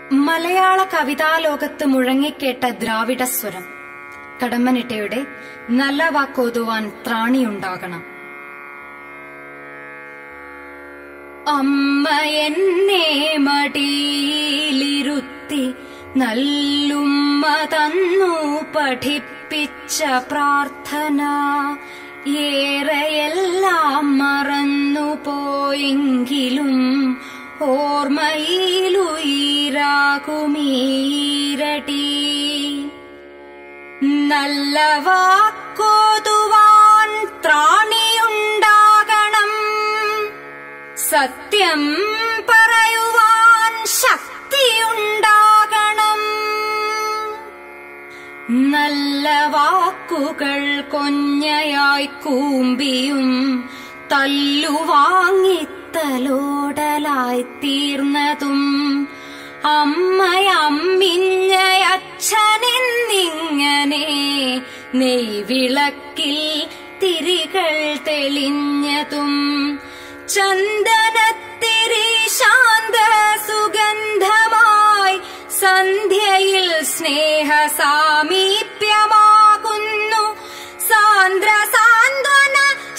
മലയാള കവിതാലോകത്ത് മുഴങ്ങിക്കേട്ട ദ്രാവിഡ സ്വരം കടമ്മനിട്ടയുടെ നല്ല വാക്കോതുവാൻ ത്രാണിയുണ്ടാകണം അമ്മ എന്നെ മടിയിലിരുത്തി നല്ലുമ്മ തന്നു പഠിപ്പിച്ച പ്രാർത്ഥന ഏറെയെല്ലാം മറന്നു പോയെങ്കിലും ഓർമ്മയിലുയിരാകുമീരടി നല്ല വാക്കോതുവാൻ ത്രാണിയുണ്ടാകണം സത്യം പറയുവാൻ ശക്തിയുണ്ടാകണം നല്ല വാക്കുകൾ കൊഞ്ഞയായി കൂമ്പിയും തല്ലുവാങ്ങിത്തലോടലായി തീർന്നതും അമ്മയമ്മിഞ്ഞയച്ഛനെന്നിങ്ങനെ നെയ്വിളക്കിൽ തിരികൾ തെളിഞ്ഞതും ചന്ദനത്തിരി ശാന്ത സുഗന്ധമായി സന്ധ്യയിൽ സ്നേഹ സാമീപ്യമാകുന്നു സാന്ദ്ര സാന്ത്വന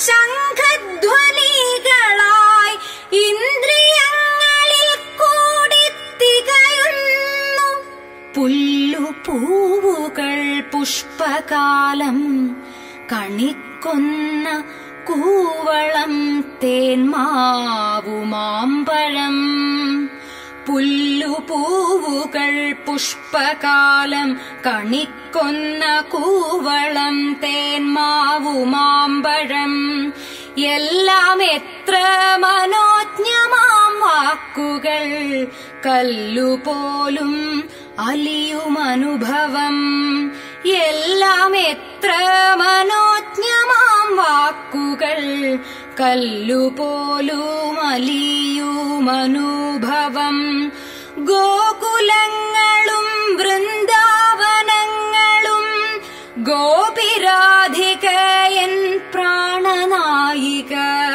ശംഖധ്വനികളായി ഇന്ദ്രിയങ്ങളിൽ കൂടി തികയുന്നു പുല്ലുപൂവുകൾ പുഷ്പകാലം കണിക്കൊന്ന കൂവളം തേന്മാവുമാമ്പഴം പുല്ലുപൂവുകൾ പുഷ്പകാലം കണിക്കൊന്ന കൂവളം തേന്മാവുമാമ്പഴം എല്ലാം എത്ര മനോജ്ഞമാം വാക്കുകൾ കല്ലുപോലും അലിയുമനുഭവം എല്ലാം എത്ര മനോജ്ഞമാം വാക്കുകൾ കല്ലുപോലും അലിയുമനുഭവം ഗോകുലങ്ങളും വൃന്ദാവനങ്ങളും ഗോപിരാധികയൻ പ്രാണനായിക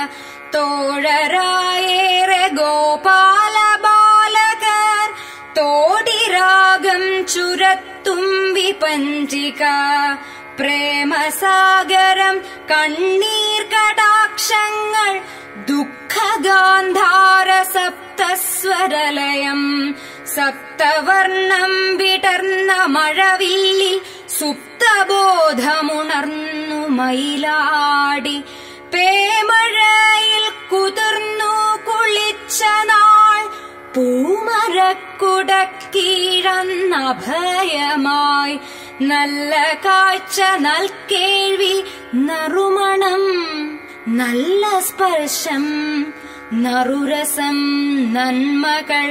തോഴരായേറെ ഗോപാല ബാലകർ തോടിരാഗം ചുരത്തും വിപഞ്ചിക പ്രേമസാഗരം കണ്ണീർ കടാക്ഷങ്ങൾ ദുഃഖഗാന്ധാര സപ്തസ്വരലയം സപ്തവർണം വിടർന്ന മഴവില്ലിൽ സുപ്തബോധമുണർന്നു മയിലാടി പേമഴയിൽ കുതിർന്നു കുളിച്ച നാൾ പൂമരക്കുടക്കീഴന്നഭയമായി നല്ല കാഴ്ച നൽകേഴ്വി നറുമണം നല്ല സ്പർശം നറുരസം നന്മകൾ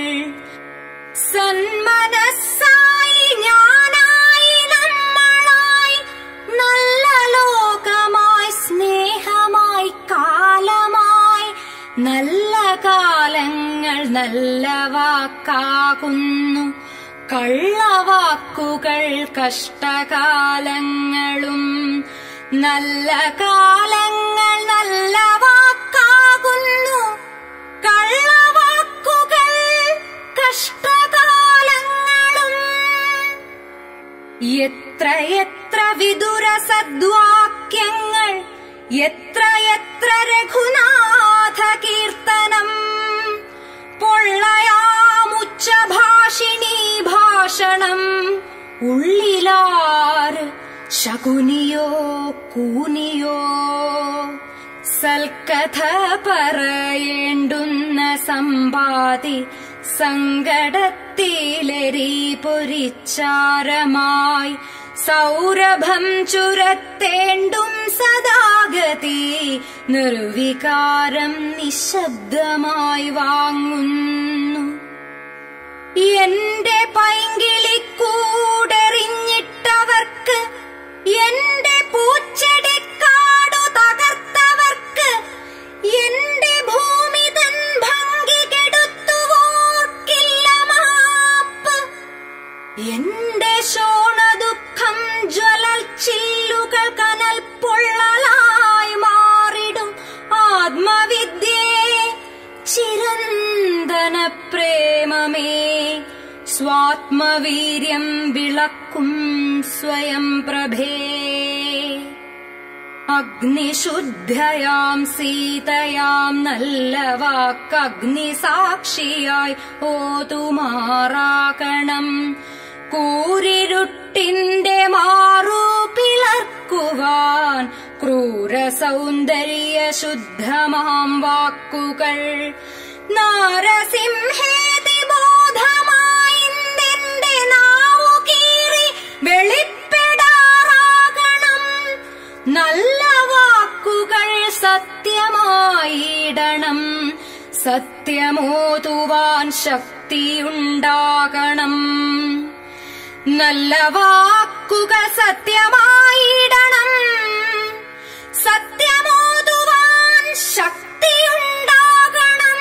സന്മനസ്സായി ഞാനായി നമ്മളായി നല്ല ലോകമായി സ്നേഹമായി കാലമായി നല്ല കാലങ്ങൾ നല്ല വാക്കാകുന്നു കള്ളവാക്കുകൾ കഷ്ടകാലങ്ങളും നല്ല കാലങ്ങൾ നല്ല വാക്കാകുന്നു കള്ളവാക്കുകൾ കഷ്ടകാലങ്ങളും എത്ര എത്ര വിദുര സദ്വാക്യങ്ങൾ എത്ര എത്ര രഘുനാഥ കീർത്തനം പൊള്ളയാമുച്ചഭാഷിണി ഭാഷണം ഉള്ളിലാറ് ശകുനിയോ കൂനിയോ സൽക്കഥ പറയേണ്ടുന്ന സമ്പാതി സങ്കടത്തിലെരി പൊരിച്ചാരമായി സൗരഭം ചുരത്തേണ്ടും സദാഗതി നിർവികാരം നിശബ്ദമായി വാങ്ങുന്നു എന്റെ പൈങ്കിളിക്കൂടെറിഞ്ഞിട്ടവർക്ക് എന്റെ പൂച്ചെടിക്കാടു തകർത്തവർക്ക് എന്റെ ഭൂമി തൻ ഭംഗി കെടുത്തുവോർക്കില്ല മാപ്പ് എന്റെ ശോണദുഃഖം ജ്വലൽ ചില്ലുകൾ കനൽ പൊള്ളലായി മാറിടും ആത്മവിദ്യേ ചിരന്തന പ്രേമമേ സ്വാത്മവീര്യം വിളക്കും സ്വയം പ്രഭേ അഗ്നിശുദ്ധയാം സീതയാം നല്ല വാക്കഗ്നി സാക്ഷിയായി ഓതുമാറാകണം കൂരിരുട്ടിന്റെ മാറു പിളർക്കുവാൻ ക്രൂര സൗന്ദര്യ ശുദ്ധമാം വാക്കുകൾ നാരസിംഹേതി ബോധമായി നിന്റെ നാവു കീറി വെളിപ്പെടാറാകണം നല്ല വാക്കുകൾ സത്യമായിടണം സത്യമോതുവാൻ ശക്തിയുണ്ടാകണം നല്ല വാക്കുകൾ സത്യമായിടണം സത്യമോതുവാൻ ശക്തിയുണ്ടാകണം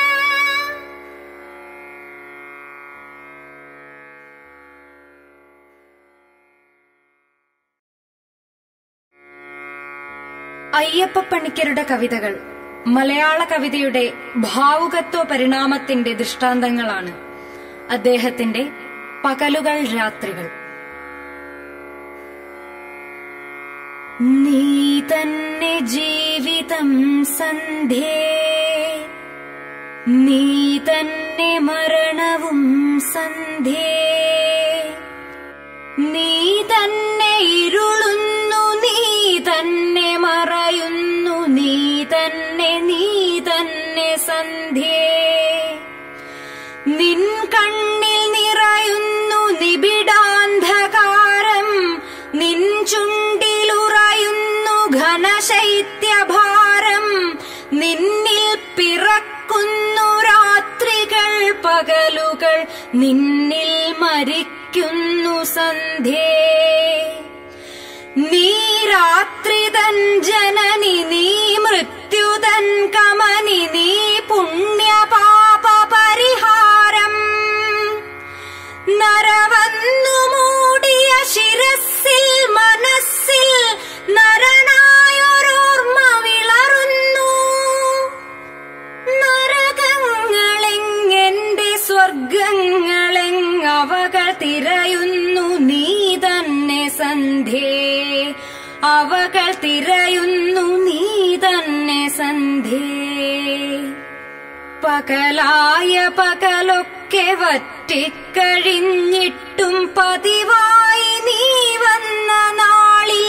അയ്യപ്പ പണിക്കരുടെ കവിതകൾ മലയാള കവിതയുടെ ഭാവുകത്വ പരിണാമത്തിന്റെ ദൃഷ്ടാന്തങ്ങളാണ് അദ്ദേഹത്തിന്റെ പകലുകൾ രാത്രികൾ നീ തന്നെ ജീവിതം സന്ധ്യേ നീ തന്നെ മരണവും സന്ധ്യേ നീ തന്നെ ഇരുളുന്നു നീ തന്നെ മറയുന്നു നീ തന്നെ നീ തന്നെ സന്ധ്യേ നിൻ കണ്ണിൽ നിറയുന്നു നിബിഡാന്ധകാരം നിൻ ചുണ്ടിലുറയുന്നു ഘനശൈത്യഭാരം നിന്നിൽ പിറക്കുന്നു രാത്രികൾ പകലുകൾ നിന്നിൽ മരിക്കുന്നു സന്ധ്യേ നീ രാത്രിതൻ ജനനി നീ മൃത്യുതൻ കമനി നീ പുണ്യപാപ പരിഹാരം നരവന്നു മൂടിയ ശിരസിൽ മനസ്സിൽ നരനായൊരോർമ്മ വിളറുന്നു നരകങ്ങളെങ്ങെന്റെ സ്വർഗങ്ങളെങ്ങവകൾ തിരയുന്നു നീ തന്നെ സന്ധ്യേ അവകൾ തിരയുന്നു നീ തന്നെ സന്ധ്യേ പകലായ പകലൊക്കെ വറ്റിക്കഴിഞ്ഞിട്ടും പതിവായി നീ വന്ന നാളിൽ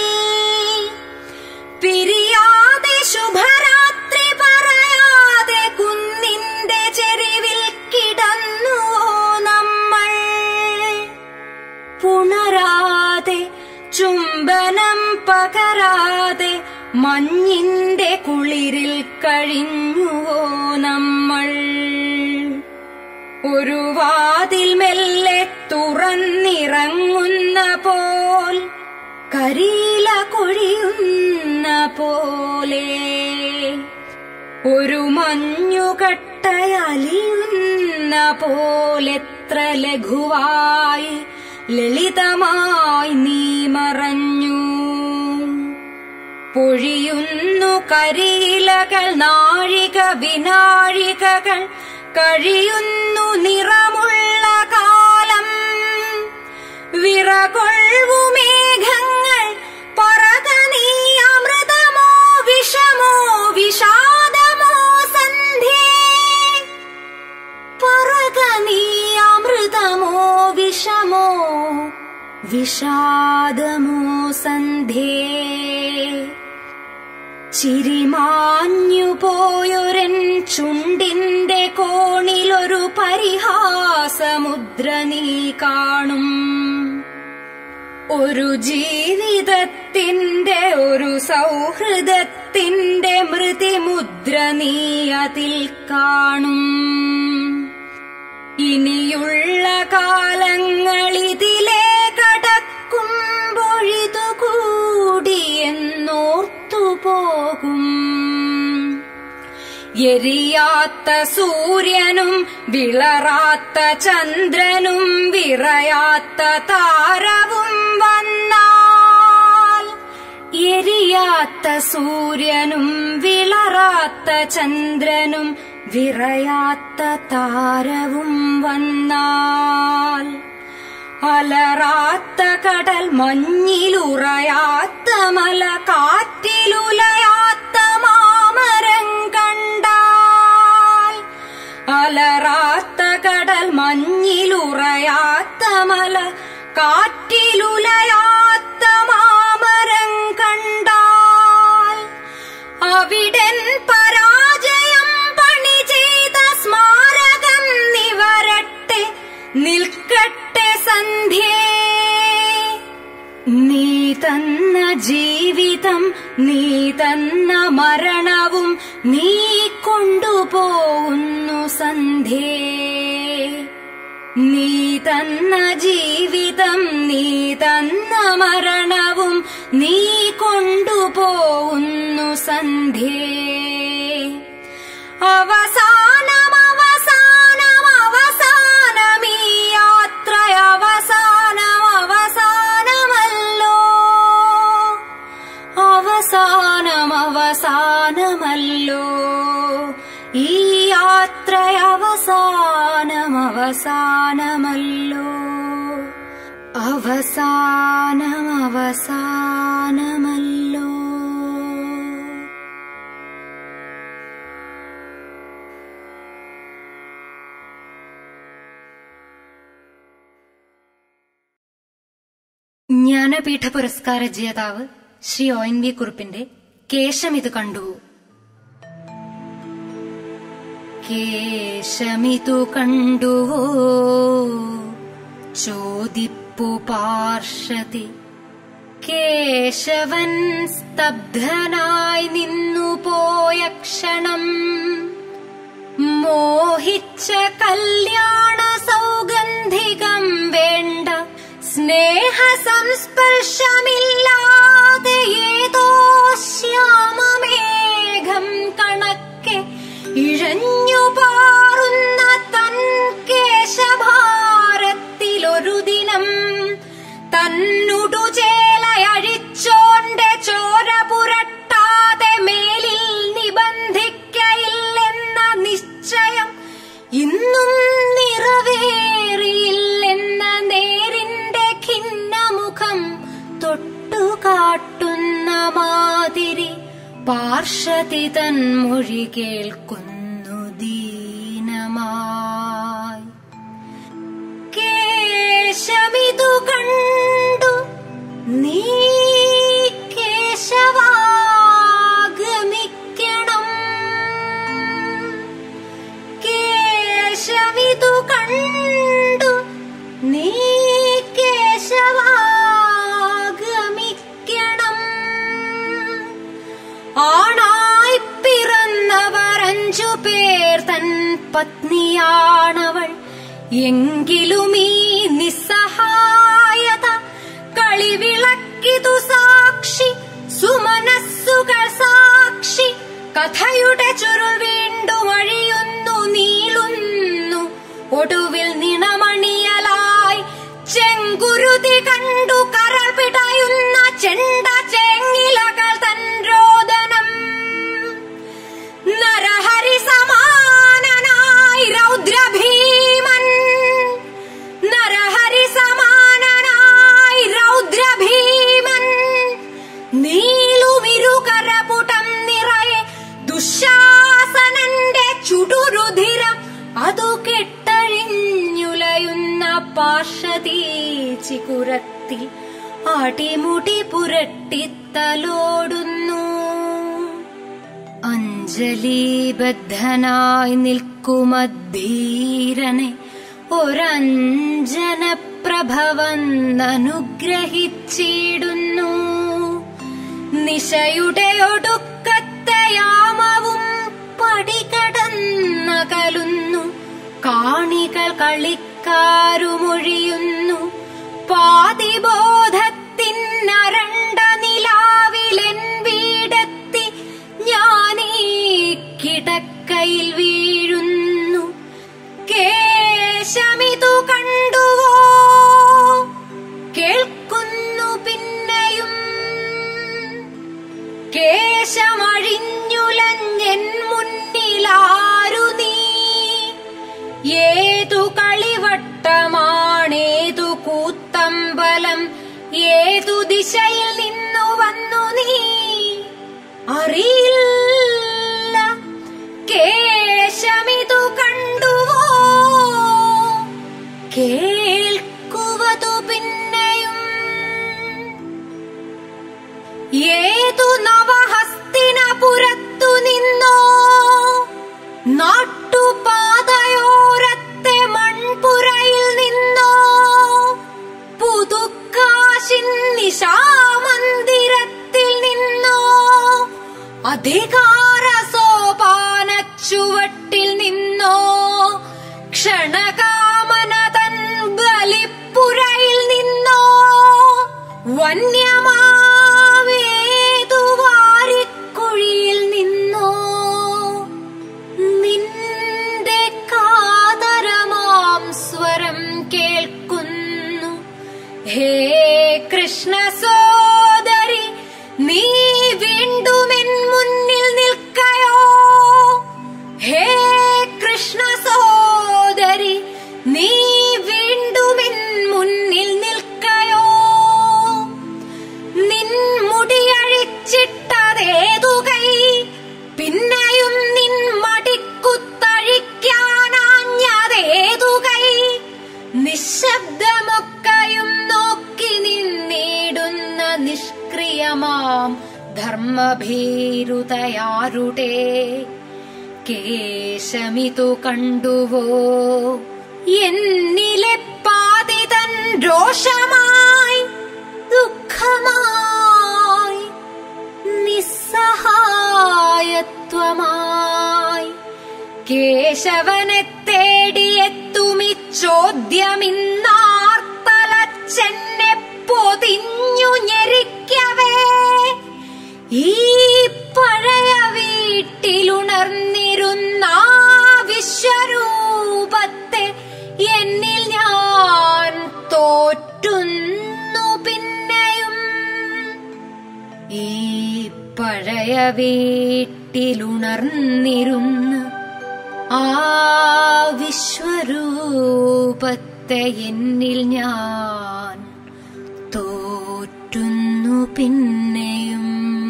പിരിയാതെ ശുഭരാത്രി പറയാതെ കുന്നിന്റെ ചെരിവിൽ കിടന്നുവോ നമ്മൾ പുണരാതെ ചുംബനം പകരാതെ മഞ്ഞിന്റെ കുളിരിൽ കഴിഞ്ഞുവോ നമ്മൾ ഒരു വാതിൽ മെല്ലെ തുറന്നിറങ്ങുന്ന പോൽ കരിയില കൊഴിയുന്ന പോലെ ഒരു മഞ്ഞുകട്ടയലിയുന്ന പോലെത്ര ലഘുവായി ലളിതമായി നീ മറഞ്ഞു പൊഴിയുന്നു കരിയിലകൾ നാഴിക വിനാഴികകൾ കഴിയുന്നു നിറമുള്ള കാലം വിറകൊള്ളു മേഘങ്ങൾ പറക നീ അമൃതമോ വിഷമോ വിഷാദമോ സന്ധ്യേ പറക നീ അമൃതമോ വിഷമോ വിഷാദമോ സന്ധ്യേ ചിരിമാഞ്ഞു പോയൊരൻ ചുണ്ടിന്റെ കോണിലൊരു പരിഹാസമുദ്ര നീ കാണും ഒരു ജീവിതത്തിന്റെ ഒരു സൗഹൃദത്തിന്റെ മൃതിമുദ്ര നീ അതിൽ കാണും ഇനിയുള്ള കാലങ്ങൾ ഇതിലെ കടക്കുമ്പൊഴിതുകൂടി എന്നോർത്തു പോകും എരിയാത്ത സൂര്യനും വിളറാത്ത ചന്ദ്രനും വിറയാത്ത താരവും വന്നാൽ എരിയാത്ത സൂര്യനും വിളറാത്ത ചന്ദ്രനും വിറയാത്ത താരവും വന്നാൽ അലറാത്ത കടൽ മഞ്ഞിലുറയാത്ത മല കാറ്റിലുലയാത്ത മാമരം കണ്ടാൽ അലറാത്ത കടൽ മഞ്ഞിലുറയാത്ത മല കാറ്റിലുലയാത്ത മാമരം കണ്ടാൽ അവിടൻ പരാജയം പണി ചെയ്ത സ്മാരകം നിവരട്ടെ നിൽക്കട്ടെ സന്ധ്യേ നീ തന്ന ജീവിതം നീ തന്ന മരണവും നീ കൊണ്ടുപോകുന്നു സന്ധ്യേ നീ തന്ന ജീവിതം നീ തന്ന മരണവും നീ കൊണ്ടുപോകുന്നു സന്ധ്യേ അവസാനം അവസാനം അവസാനം ഈ യാത്ര അവസാനം അവസാനമല്ലോ അവസാനം അവസാനമല്ലോ ഈ യാത്ര അവസാനം അവസാനമല്ലോ അവസാനം അവസാനമല്ലോ ജ്ഞാനപീഠ പുരസ്കാര ജേതാവ് ശ്രീ ഒ എൻ വി കുറുപ്പിന്റെ കേശം ഇത് കണ്ടു കേശമിതു കണ്ടുവോ ചോദിപ്പു പാർഷതി കേശവൻ സ്തബ്ധനായി നിന്നു പോയ ക്ഷണം മോഹിച്ച കല്യാണ സൗഗന്ധികം വേണ്ട സ്നേഹ സംസ്പർശമില്ലാതെ ഏതോ ശ്യാമമേഘം കണക്കെ ഇഴഞ്ഞു പാറുന്ന തൻ കേശഭാരത്തിലൊരു ദിനം തന്നുടു ചേലയഴിച്ചോണ്ട് ചോര പുരട്ടാതെ മേലിൽ നിബന്ധിക്കയില്ലെന്ന നിശ്ചയം ഇന്നും നിറവേറിയില്ലെന്ന നേരിന്റെ ഖിന്നമുഖം തൊട്ടുകാട്ടുന്ന മാതിരി പാർഷതി തൻ മൊഴി കേൾക്കുന്നു ദീനമായി കേശമിതു കണ്ടു നീ കേശവാഗമിക്കണം കേശവിതു കണ്ടു നീ കേശവാഗമിക്കണം ആണായി പിറന്നവർ അഞ്ചു പേർ തൻ പത്നിയാണവൾ എങ്കിലും ഈ നിസ്സഹായത കളിവിളക്കിതു സാക്ഷി സുമനസ്സുകൾ സാക്ഷി കഥയുടെ ചുരുൾ വീണ്ടും അഴിയുന്നു നീളുന്നു ഒടുവിൽ നിണമണിയലായി ചെങ്കുരുതി കണ്ടു കരൾ പിടയുന്ന ചെണ്ട ചെങ്ങിലകൾ തൻ രോദനം നരഹരി സമാനനായി രൗദ്രഭീമൻ നരഹരി സമാനനായി രൗദ്രഭീമൻ നീളുമിരുകരപുടം നിറയെ ദുശാസനന്റെ ചുടുരുധിരം അതു കെട്ടഴിഞ്ഞുലയുന്ന പാർഷതീച്ചികുരത്തിൽ അടിമുടി പുരട്ടിത്തലോടുന്നു അഞ്ജലിബദ്ധനായി നിൽക്കുമധീരനെ ഒരഞ്ജനപ്രഭവന്നനുഗ്രഹിച്ചിടുന്നു നിശയുടെ ഒടുക്കത്തെ യാമവും പടികടന്നകലുന്നു കാണികൾ കളിക്കാരുമൊഴിയുന്നു പാതിബോധത്തിനരണ്ട നിലാവിലെൻ വീടെത്തി ഞാനീ കിടക്കയിൽ വീഴുന്നു കേശമിതു കണ്ടുവോ കേൾക്കുന്നു പിന്നെയും കേശമഴിഞ്ഞുലഞ്ഞെൻ മുന്നിലാരു നീ ഏതു കളിവട്ടമാണേതു കൂത്തമ്പലം ഏതു ദിശയിൽ നിന്നു വന്നു നീ അറിയില്ല കേശമിതു കണ്ടുവോ കേൾക്കുവതു പിന്നെയും ഏതു നവഹസ്തിനപുരത്തു നിന്നോ നാട്ടുപാതയോരത്തെ മൺപുരയിൽ നിന്നോ പുതുക്കാശിൻ നിശാമന്ദിരത്തിൽ നിന്നോ അധികാര സോപാന ചുവട്ടിൽ നിന്നോ ക്ഷണകാമന തൻ ബലിപ്പുരയിൽ നിന്നോ വന്യമാവേതു വാരിക്കുഴിയിൽ നിന്നോ നിന്റെ കാതരമാം സ്വരം കേൾക്കുന്നു ഹേ കൃഷ്ണ സോദരി നീ വീണ്ടുമെൻ മുന്നിൽ നിൽക്കയോ ഹേ കൃഷ്ണ സോദരി നീ വീണ്ടുമെൻ മുന്നിൽ നിൽക്കയോ നിൻ മുടിയഴിച്ചിട്ടതേതു കൈ പിന്നെയും നിൻ മടിക്കുത്തഴിക്കാനാഞ്ഞതേതു കൈ നിശബ്ദമൊക്കെയും നോക്കി നിന്നിടുന്ന നിഷ്ക്രിയമാം ധർമ്മഭീരുതയാരുടെ കേശമിതു കണ്ടുവോ എന്നിലെ പാതിതൻ രോഷമായി ദുഃഖമായി നിസ്സഹായത്വമായി കേശവനെ തേടിയെത്തുമി ചോദ്യമിന്നാർത്തലച്ചെന്നെ പൊതിഞ്ഞു ഞെരിക്കവേ ഈ പഴയ വീട്ടിലുണർന്നിരുന്ന ആ വിശ്വരൂപത്തെ എന്നിൽ ഞാൻ തോറ്റുന്നു പിന്നെയും ഈ പഴയ വീട്ടിലുണർന്നിരുന്ന ആ വിശ്വരൂപത്തെ എന്നിൽ ഞാൻ തോറ്റുന്നു പിന്നെയും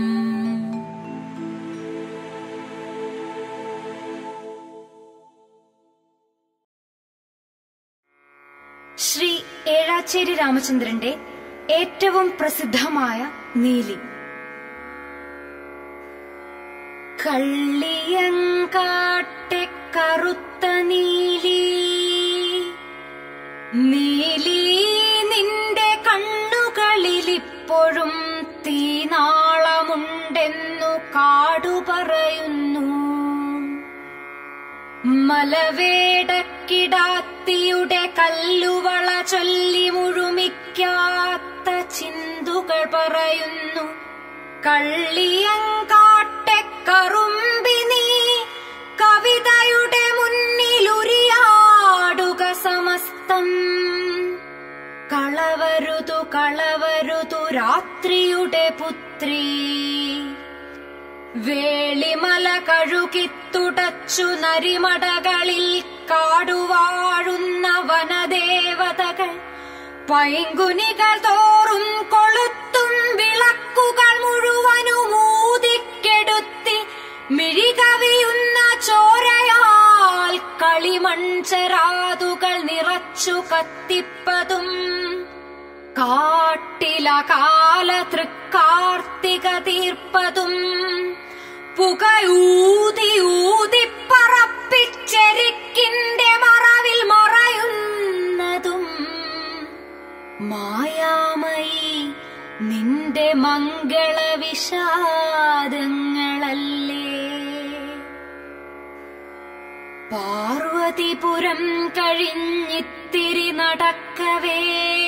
ശ്രീ ഏഴാച്ചേരി രാമചന്ദ്രന്റെ ഏറ്റവും പ്രസിദ്ധമായ നീലി കള്ളിയങ്കാട്ടെ കറുത്ത നീലി നീലി നിന്റെ കണ്ണുകളിലിപ്പോഴും തീനാളമുണ്ടെന്നു കാടു പറയുന്നു മലവേടക്കിടാത്തിയുടെ കല്ലുവള ചൊല്ലി മുഴുമിക്കാത്ത ചിന്തുകൾ പറയുന്നു കള്ളിയങ്കാട്ടെ കറുമ്പി നീ കവിതയുടെ മുന്നിലുരിയാടുക സമസ്തം കളവരുതു കളവരുതു രാത്രിയുടെ പുത്രി വേളിമല കഴുകിത്തുടച്ചു നരിമടകളിൽ കാടുവാഴുന്ന വനദേവതകൾ പൈങ്കുനികൾ തോറും കൊളുത്തും വിളക്കുകൾ മുഴുവനും ഊതിക്കെടുത്തി മിഴികവിയുന്ന ചോരയാൽ കളിമൺചരാതുകൾ നിറച്ചു കത്തിപ്പതും കാട്ടിലകാല തൃക്കാർത്തിക തീർപ്പതും പുകയൂതി ഊതി പറപ്പിച്ചെരിക്കിന്റെ മറവിൽ മറയുന്നതും മായാമയി നിന്റെ മംഗളവിഷാദങ്ങളല്ലേ പാർവതിപുരം കഴിഞ്ഞിത്തിരി നടക്കവേ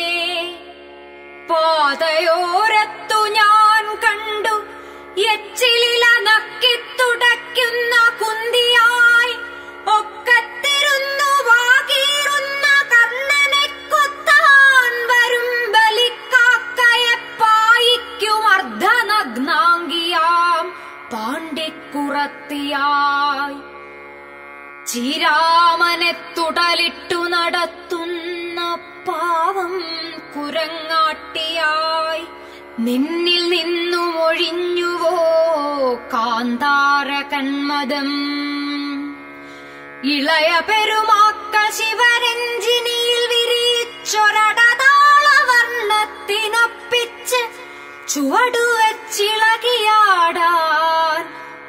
പാതയോരത്തു ഞാൻ കണ്ടു എച്ചിലില നക്കിത്തുടയ്ക്കുന്ന കുന്തിയായി ഒക്കത്തിരുന്നു വാകീറുന്ന കർണനെ കൊത്താൻ വരും ബലിക്കാക്കയെ പായിക്കും അർദ്ധനഗ്നാംഗിയാം പാണ്ഡിക്കുറത്തിയായി ചീരാമനെ തുട ഊഞ്ഞാലിട്ടു നടത്തുന്ന പാവം കുരങ്ങാട്ടിയായി നിന്നിൽ നിന്നും ഒഴിഞ്ഞുവോ കാന്താര കന്മദം ഇളയ പെരുമാക്ക ശിവരഞ്ജിനിയിൽ വിരിച്ചൊരടതാളവർണ്ണത്തിനൊപ്പിച്ച് ചുവടുവച്ചിളകിയാടാൻ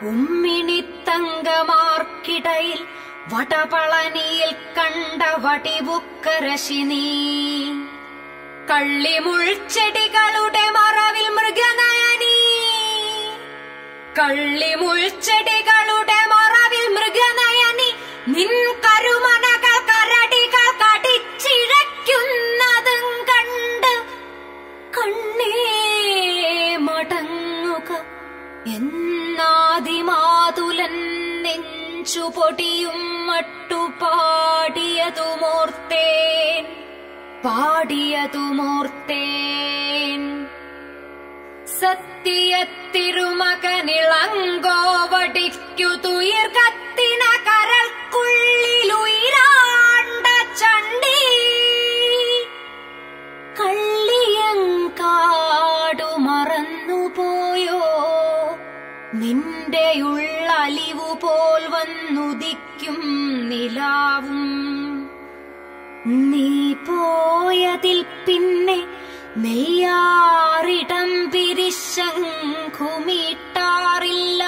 ഉമ്മിണിത്തങ്കമാർക്കിടയിൽ വടപളനിയിൽ കണ്ട വടിവുക്കരശിനീ കള്ളിമുൾച്ചെടികളുടെ മറവിൽ മൃഗനയനീ കള്ളിമുൾച്ചെടികളുടെ മറവിൽ മൃഗനയനി നിൻ കരുമനകൾ കരടികൾ കടിച്ചിഴയ്ക്കുന്നതും കണ്ട് കണ്ണേ മടങ്ങുക എന്നാദിമാതുലൻ നെഞ്ചു പൊടിയും മട്ടുപാടിയതുമോർത്തേൻ പാടിയതുമോർത്തേൻ സത്യത്തിരുമകനിളങ്കോവടിക്കു തുയിർകത്തിന കരൾക്കുള്ളിലുയിരാണ്ട ചണ്ടി കള്ളിയങ്കാടു മറന്നുപോയോ നിന്റെ ഉള്ളലിവു പോൽ വന്നുദിക്കും നിലാവും നീ പോയതിൽ പിന്നെ നെയ്യാറിടം പിരിശങ്കുമീട്ടാറില്ല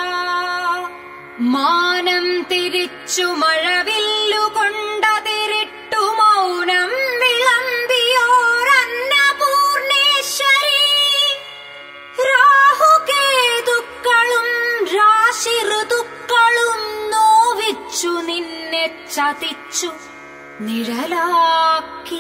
മാനം തിരിച്ചു മഴവില്ലു കൊണ്ടതിരിട്ടു മൗനം വിളമ്പിയോരന്നപൂർണേശ്വരി രാഹുകേതുക്കളും രാശി ഋതുക്കളും നോവിച്ചു നിന്നെ ചതിച്ചു നിഴലാക്കി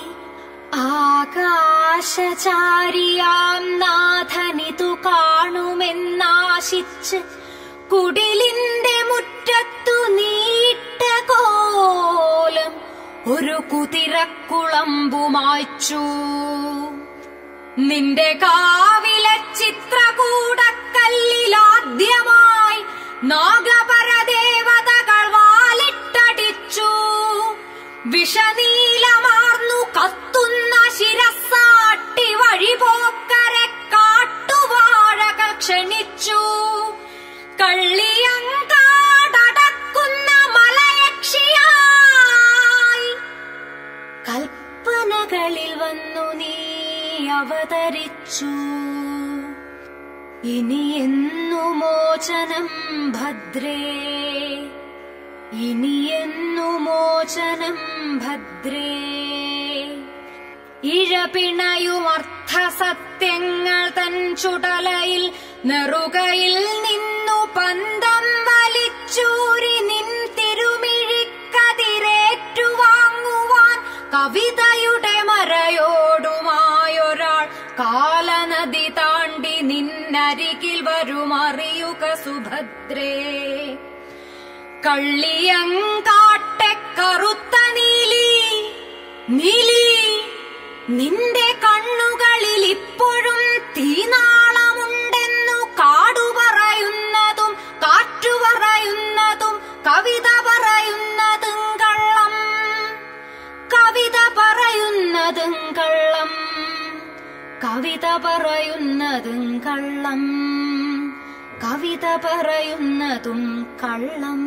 ആകാശചാരിയാം നാഥനിതു കാണുമെന്നാശിച്ച് കുടിലിന്റെ മുറ്റത്തു നീട്ട കോലം ഒരു കുതിരക്കുളമ്പുമായ്ച്ചു നിന്റെ കാവിലെ ചിത്രകൂടക്കല്ലിലാദ്യമായി നാഗപരദേവതകൾ വാലിട്ടടിച്ചു വിഷനീലമാർന്നു കത്തുന്ന ശിരസാട്ടി വഴിപോക്കരെ കാട്ടുവാഴകൾ ക്ഷണിച്ചു കള്ളിയങ്കാടക്കുന്ന മലയക്ഷിയായി കൽപ്പനകളിൽ വന്നു നീ അവതരിച്ചു ഇനി എന്നു മോചനം ഭദ്രേ ഇനി എന്നു മോചനം ഭദ്രേ ഇഴപിണയുമർത്ഥസത്യങ്ങൾ തൻ ചുടലയിൽ നെറുകയിൽ നിന്നു പന്തം വലിച്ചൂരി നിൻ തിരുമിഴിക്കതിരേറ്റുവാങ്ങുവാൻ കവിതയുടെ മരയോടുമായൊരാൾ കാലനദി താണ്ടി നിന്നരികിൽ വരുമറിയുക സുഭദ്രേ കള്ളിയങ്കാട്ടെ കറുത്ത നീലി നീലി നിന്റെ കണ്ണുകളിൽ ഇപ്പോഴും തീനാളമുണ്ടെന്നു കാടു പറയുന്നതും കാറ്റു പറയുന്നതും കവിത പറയുന്നതും കള്ളം കവിത പറയുന്നതും കള്ളം കവിത പറയുന്നതും കള്ളം കവിത പറയുന്നതും കള്ളം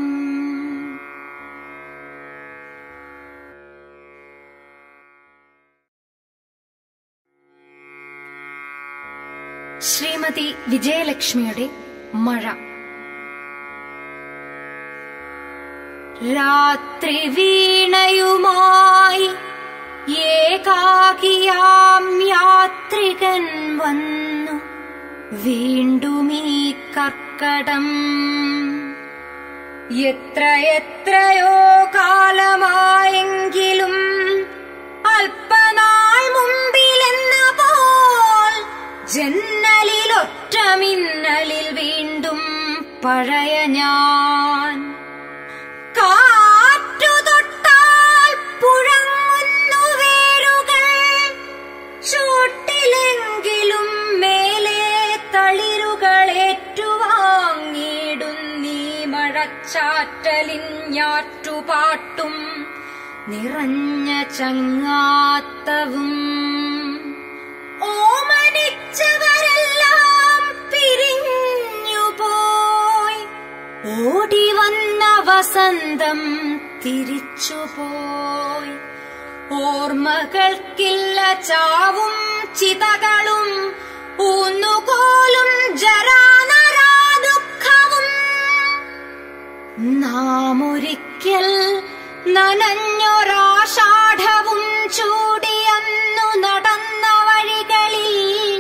ശ്രീമതി വിജയലക്ഷ്മിയുടെ മഴ രാത്രി വീണയുമായി ഏകാകിയാം യാത്രികൻ വന്നു വീണ്ടും ഈ കർക്കടം എത്ര എത്രയോ കാലമായെങ്കിലും അല്പനാൾ മുമ്പിലെന്ന പോൽ ജന്നലിലൊറ്റ മിന്നലിൽ വീണ്ടും പഴയ ഞാൻ കാറ്റു തൊട്ടാൽ പുഴങ്ങുന്നു വേരുകൾ ചൂട്ടിലെങ്കിലും മേലെ തളിരുകൾ ഏറ്റുവാങ്ങിയിടുന്നീ മഴച്ചാറ്റലിൻ ഞാറ്റുപാട്ടും നിറഞ്ഞ ചങ്ങാത്തവും ഓമനിച്ചവരെല്ലാം പിരിഞ്ഞുപോയി ഓടി വന്ന വസന്തം തിരിച്ചുപോയി ഓർമ്മകൾക്കില്ല ചാവും ചിതകളും ഊന്നുകോലും ജരാനരാ ദുഃഖവും നാം ഒരിക്കൽ നനഞ്ഞൊരാഷാഢവും ചൂടിയന്നു നടന്ന വഴികളിൽ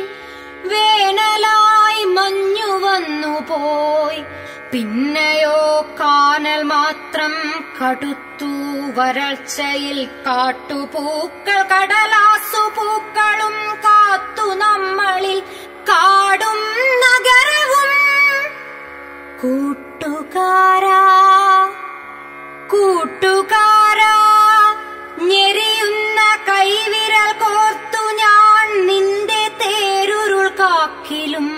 വേനലായി മഞ്ഞു വന്നു പോയി പിന്നെയോ കാനൽ മാത്രം കടുത്തു വരൾച്ചയിൽ കാട്ടുപൂക്കൾ കടലാസു പൂക്കളും കാത്തു നമ്മളിൽ കാടും നഗരവും കൂട്ടുകാരാ കൂട്ടുകാരാ ഞെരിയുന്ന കൈവിരൽ കോർത്തു ഞാൻ നിന്റെ തേരുരുൾ കാക്കിലും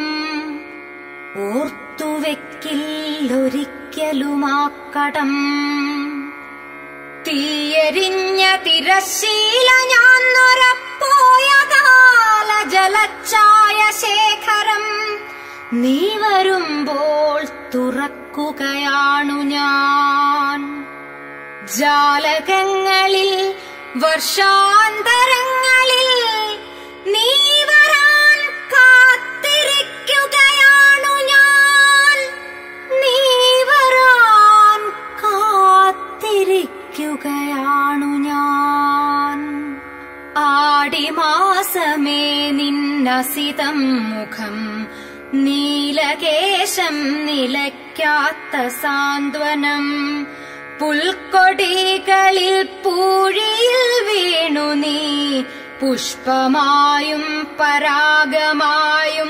ഓർത്തുവെക്കില്ലൊരിക്കലുമാക്കടം തീയരിഞ്ഞ തിരശീല ഞാൻ നൊരപ്പോയ കാല ജലച്ചായ ശേഖരം നീ വരുമ്പോൾ തുറക്കുകയാണു ഞാൻ ജാലകങ്ങളിൽ വർഷാന്തരങ്ങളിൽ നീ വരാൻ കാത്തിരിക്കുകയാണു ഞാൻ നീ വരാൻ കാത്തിരിക്കുകയാണു ഞാൻ ആടിമാസമേ നിന്നസിതം മുഖം നീലകേശം നിലയ്ക്കാത്ത സാന്ത്വനം പുൽക്കൊടികളിൽ പൂഴിയിൽ വീണു നീ പുഷ്പമായും പരാഗമായും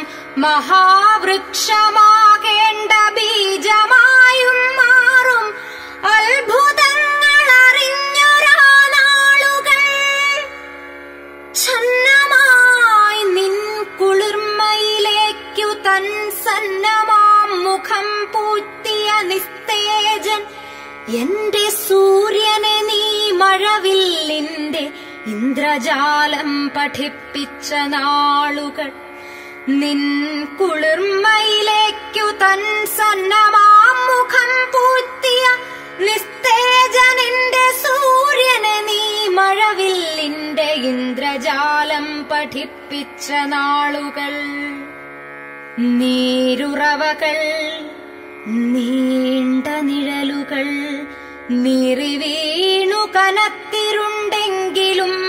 മഹാവൃക്ഷമാകേണ്ട ബീജമായും മാറും അത്ഭുതങ്ങൾ അറിഞ്ഞൊരാ നാളുകൾ ഛന്നമായി നിൻ കുളിർമയിലേക്കു തൻ സന്നമാം മുഖം പൂത്തിയ നിസ്തേജൻ എന്റെ സൂര്യനെ നീ മഴവില്ലിന്റെ ഇന്ദ്രജാലം പഠിപ്പിച്ച നാളുകൾ നിൻ കുളിർമയിലേക്കു തൻ സന്നമാം മുഖം പൂത്തിയ നിസ്തേജനിന്റെ സൂര്യനെ നീ മഴവില്ലിന്റെ ഇന്ദ്രജാലം പഠിപ്പിച്ച നാളുകൾ നീരുറവകൾ നീണ്ട നിഴലുകൾ നിറിവീണു കനത്തിരുണ്ടെങ്കിലും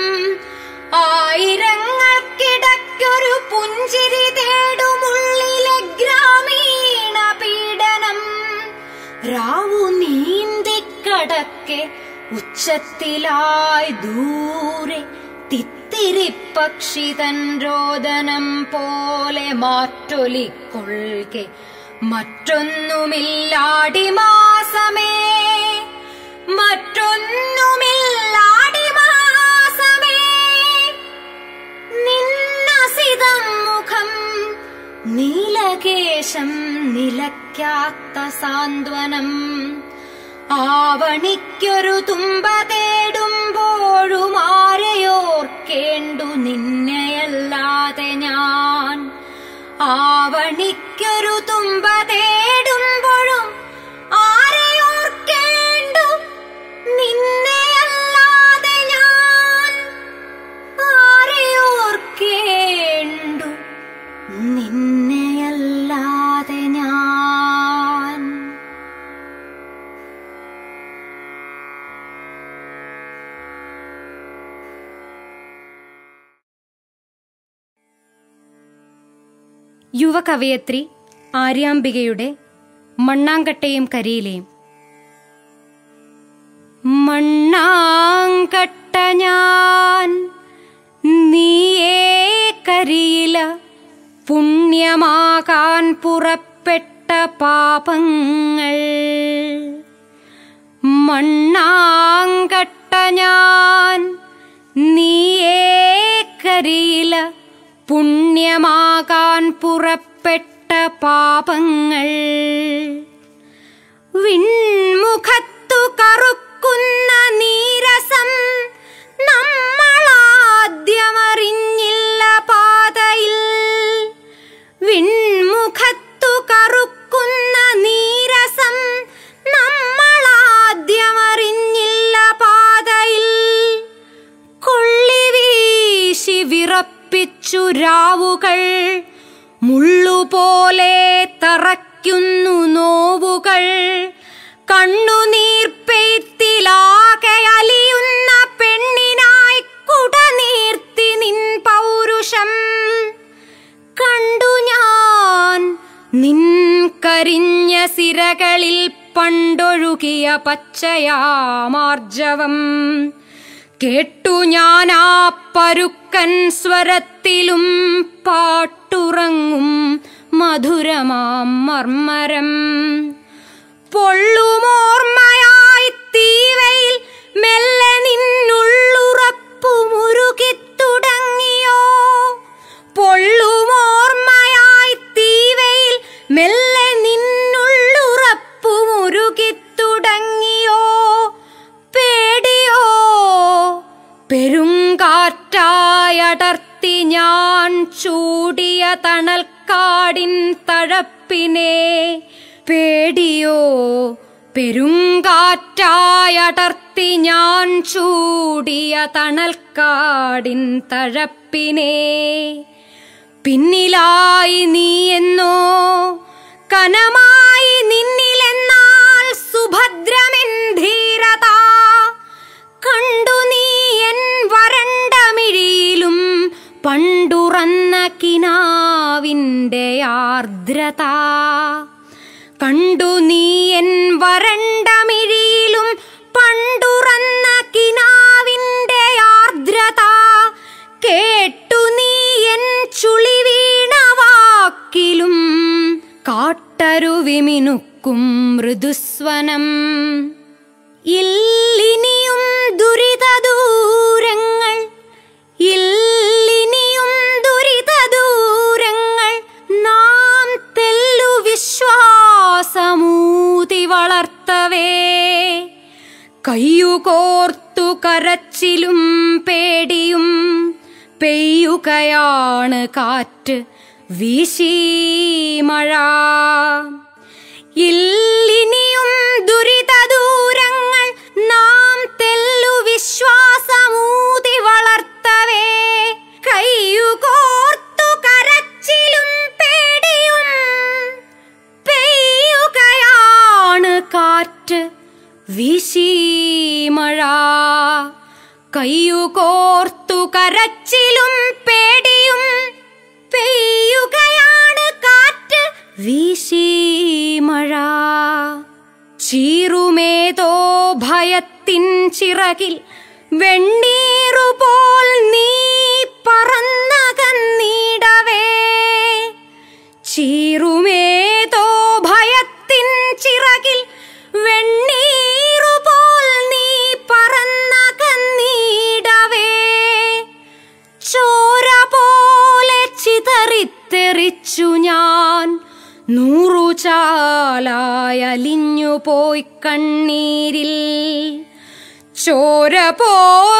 ആയിരങ്ങൾക്കിടയ്ക്കൊരു പുഞ്ചിരി തേടുമുള്ളിലെ ഗ്രാമീണ പീഡനം രാവു നീന്തിക്കടക്കെ ഉച്ചത്തിലായി ദൂരെ തിത്തിരിപ്പക്ഷിതൻ രോദനം പോലെ മാറ്റൊലിക്കൊള്ളുകെ മറ്റൊന്നുമില്ലാടി മാസമേ മറ്റൊന്നുമില്ലാടി മാസമേ നിന്നസിതം മുഖം നീലകേശം നിലയ്ക്കാത്ത സാന്ത്വനം ആവണിക്കൊരു തുമ്പ തേടുമ്പോഴും ആരെയോർക്കേണ്ടു നിന്നെയല്ലാതെ ഞാൻ ആവണിക്കൊരു തുമ്പ തേടുമ്പോഴും ആരെയോർക്കേണ്ടു നിന്നെയല്ലാതെ ഞാൻ ആരെയോർക്കേണ്ടു നിന്നെയല്ലാതെ ഞാൻ യുവകവയത്രി ആര്യാംബികയുടെ മണ്ണാങ്കട്ടയും കരിയിലെയും മണ്ണാങ്കട്ട ഞാൻ നീയേ കരിയില പുണ്യമാകാൻ പുറപ്പെട്ട പാപങ്ങൾ മണ്ണാങ്കട്ട ഞാൻ നീയേ കരിയില പുണ്യമാകാൻ പുറപ്പെട്ട പാപങ്ങൾ വിൺമുഖത്തു കറുക്കുന്ന നീരസം വിറപ്പിച്ചു രാവുകൾ മുള്ളുപോലെ തറയ്ക്കുന്നു നോവുകൾ കണ്ണുനീർ പെയ്ത്തിലാകെ അലിയുന്ന പെണ്ണിനായി കുടനീർത്തി നിൻ പൗരുഷം കണ്ടു ഞാൻ നിൻ കരിഞ്ഞ സിരകളിൽ പണ്ടൊഴുകിയ പച്ചയാമാർജവം കേട്ടു ഞാൻ ആ പരുക്കൻ സ്വരത്തിലും പാട്ടുറങ്ങും മധുരമാം മർമ്മരം പൊള്ളുമോർമ്മയായി തീവയിൽ മെല്ലെ നിന്നുള്ളുറപ്പു മുറുകിത്തുടങ്ങിയോ പൊള്ളുമോർമ്മയായി തീവയിൽ മെല്ലെ നിന്നുള്ളുറപ്പു മുറുകിത്തുടങ്ങിയോ പേടിയോ പെരുങ്കാറ്റായടർത്തി ഞാൻ ചൂടിയ തണൽക്കാടിൻ തഴപ്പിനെ പേടിയോ പെരുങ്കാറ്റായടർത്തി ഞാൻ ചൂടിയ തണൽക്കാടിൻ തഴപ്പിനെ പിന്നിലായി നീ എന്നോ കനമായി നിന്നിലെന്നാൽ സുഭദ്രമെൻ ധീരത കണ്ടു നീ എൻ വരണ്ട മിഴിയിലും പണ്ടുറന്ന കിനാവിൻ്റെ ആർദ്രത കണ്ടു നീ എൻ വരണ്ട മിഴിയിലും പണ്ടുറന്ന കിനാവിൻ്റെ ആർദ്രത കേട്ടു നീ എൻ ചുളി വീണ വാക്കിലും കാട്ടരുവിമിനുക്കും മൃദുസ്വനം ഇല്ലിനിയും ദുരിത ദൂരങ്ങൾ ഇല്ലിനിയും ദുരിത ദൂരങ്ങൾ നാം തെല്ലു വിശ്വാസമൂതി വളർത്തവേ കയ്യുകോർത്തു കരച്ചിലും പേടിയും പെയ്യുകയാണ് കാറ്റ് വീശി മഴ ഇല്ലിനിയും ദുരിത ദൂരങ്ങൾ നാം തെല്ലു വിശ്വാസമൂതി വളർത്തവേ കയ്യുകോർത്തു കരച്ചിലും പേടിയും പെയ്യുകയാണ് കാറ്റ് വീശി മഴ കയ്യുകോർത്തു കരച്ചിലും പേടിയും പെയ്യുകയാണ് കാറ്റ് വീശി മഴ ചീറുമേതോ ഭയത്തിൻ ചിറകിൽ വെണ്ണീറുപോൽ നീ പറന്നകന്നീടവേ ചീറുമേതോ ഭയത്തിൻ ചിറകിൽ വെണ്ണീറുപോൽ നീ പറന്നകന്നീടവേ ചോര പോലെ ചിതറിത്തെറിച്ചു ഞാൻ നൂറു ചാലായലിഞ്ഞു പോയി കണ്ണീരിൽ ചോര പോലെ